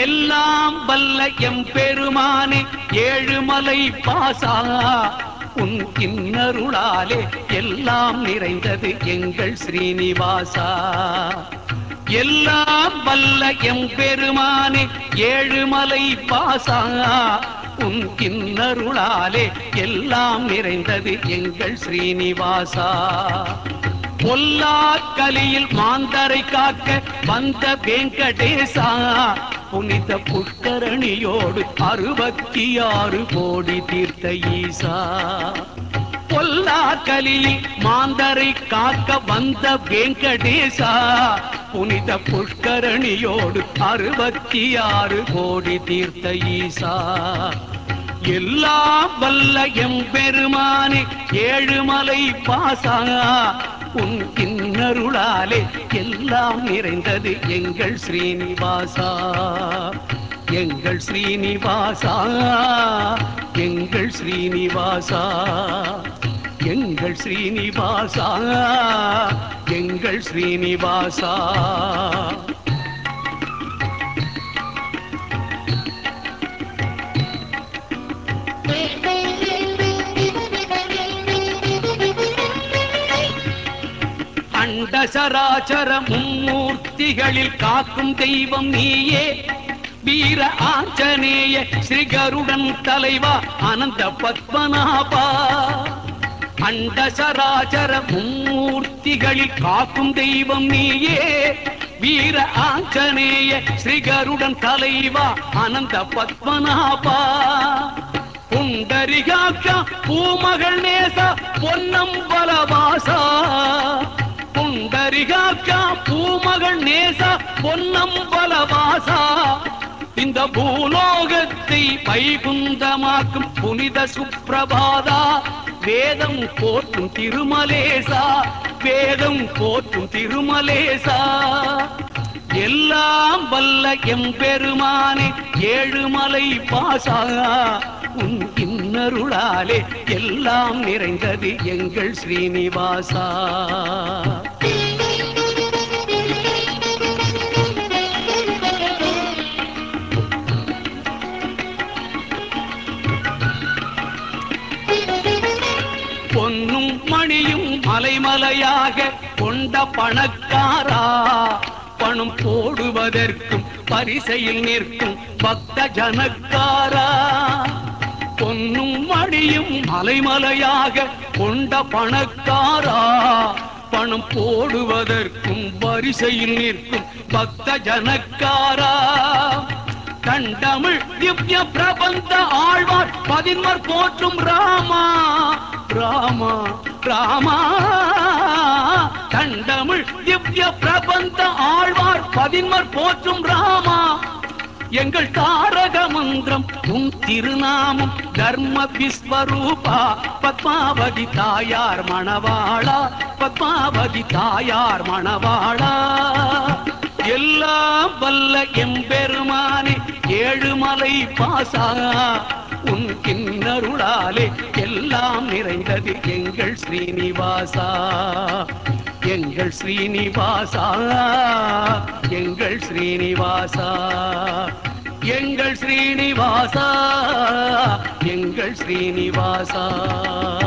எல்லாம் வல்ல எம் பெருமானே ஏழுமலை பாசா உன் கிண்ணருளாலே எல்லாம் நிறைந்தது எங்கள் ஸ்ரீனிவாசா எல்லாம் வல்ல எம் பெருமானே ஏழுமலை பாசா உன் கிண்ணருளாலே எல்லாம் நிறைந்தது எங்கள் ஸ்ரீனிவாசா பொல்லா கலியில் மாந்தரை காக்க வந்த வெங்கடேசா புனித புஷ்கரணியோடு அறுபத்தி ஆறு கோடி தீர்த்த ஈசா பொல்லா கலியில் மாந்தரை காக்க வந்த வெங்கடேசா புனித புஷ்கரணியோடு அறுபத்தி ஆறு கோடி தீர்த்த ஈசா எல்லாம் வல்ல எம் பெருமானே ஏழுமலை பாசா உன் கிண்ணருளாலே எல்லாம் நிறைந்தது எங்கள் ஸ்ரீனிவாசா எங்கள் ஸ்ரீனிவாசா எங்கள் ஸ்ரீனிவாசா எங்கள் ஸ்ரீனிவாசா எங்கள் ஸ்ரீனிவாசா அண்ட சராச்சர மும்மூர்த்திகளில் காக்கும் தெய்வம் நீயே வீர ஆஞ்சநேய ஸ்ரீகருடன் தலைவா அனந்த பத்மநாபா அண்ட சராச்சர மும்மூர்த்திகளில் காக்கும் தெய்வம் நீயே வீர ஆஞ்சநேய ஸ்ரீகருடன் தலைவா அனந்த பத்மநாபா புண்டரிகாக்கா பூமகள் நேச பொன்னம்பலவாசா புண்டரிகாக்கா பூமகள் நேச பொன்னம்பலவாசா இந்த பூலோகத்தை வைகுந்தமாக்கும் புனித சுப்பிரபாதா வேதம் போற்றும் திருமலேசா வேதம் போற்றும் திருமலேசா எல்லாம் வல்ல எம்பெருமானே ஏழுமலை பாசா உன் இன்னருளாலே எல்லாம் நிறைந்தது எங்கள் ஸ்ரீனிவாசா பொன்னும் மணியும் மலைமலையாக கொண்ட பணக்காரா பணம் போடுவதற்கும் பரிசையில் நிற்கும் பக்த ஜனக்காரா பொன்னும் மணியும் மலைமலையாக கொண்ட பணக்காரா பணம் போடுவதற்கும் வரிசையில் நிற்கும் பக்த ஜனக்காரா கண்டமிழ் திவ்ய பிரபந்த ஆழ்வார் பதின்மர் போற்றும் ராமா ராமா ராமா கண்டமிழ் திவ்ய பிரபந்த ஆழ்வார் பதின்மர் போற்றும் ராமா எங்கள் தாரக மந்திரம் உன் திருநாமம் தர்ம விஸ்வரூபா பத்மாவதி தாயார் மணவாளா பத்மாவதி தாயார் மணவாளா எல்லாம் வல்ல எம்பெருமானே ஏழுமலை பாசா உன் கிண்ணருளாலே எல்லாம் நிறைந்தது எங்கள் ஸ்ரீனிவாசா எங்கள் ஸ்ரீனிவாசா எங்கள் ஸ்ரீனிவாசா எங்கள் ஸ்ரீனிவாசா எங்கள் ஸ்ரீனிவாசா